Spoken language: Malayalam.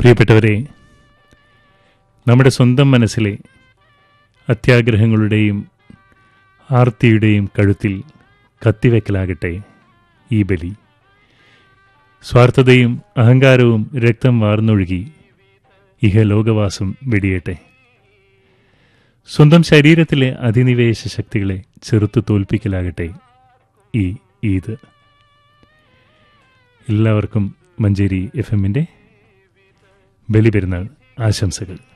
പ്രിയപ്പെട്ടവരെ നമ്മുടെ സ്വന്തം മനസ്സിലെ അത്യാഗ്രഹങ്ങളുടെയും ആർത്തിയുടെയും കഴുത്തിൽ കത്തിവെക്കലാകട്ടെ ഈ ബലി സ്വാർത്ഥതയും അഹങ്കാരവും രക്തം വാർന്നൊഴുകി ഇഹലോകവാസം വെടിയട്ടെ സ്വന്തം ശരീരത്തിലെ അധിനിവേശ ശക്തികളെ ചെറുത്തു തോൽപ്പിക്കലാകട്ടെ ഈ ഈദ് എല്ലാവർക്കും മഞ്ചേരി എഫ് എമ്മിൻ്റെ ബലിപെരുന്നാൾ ആശംസകൾ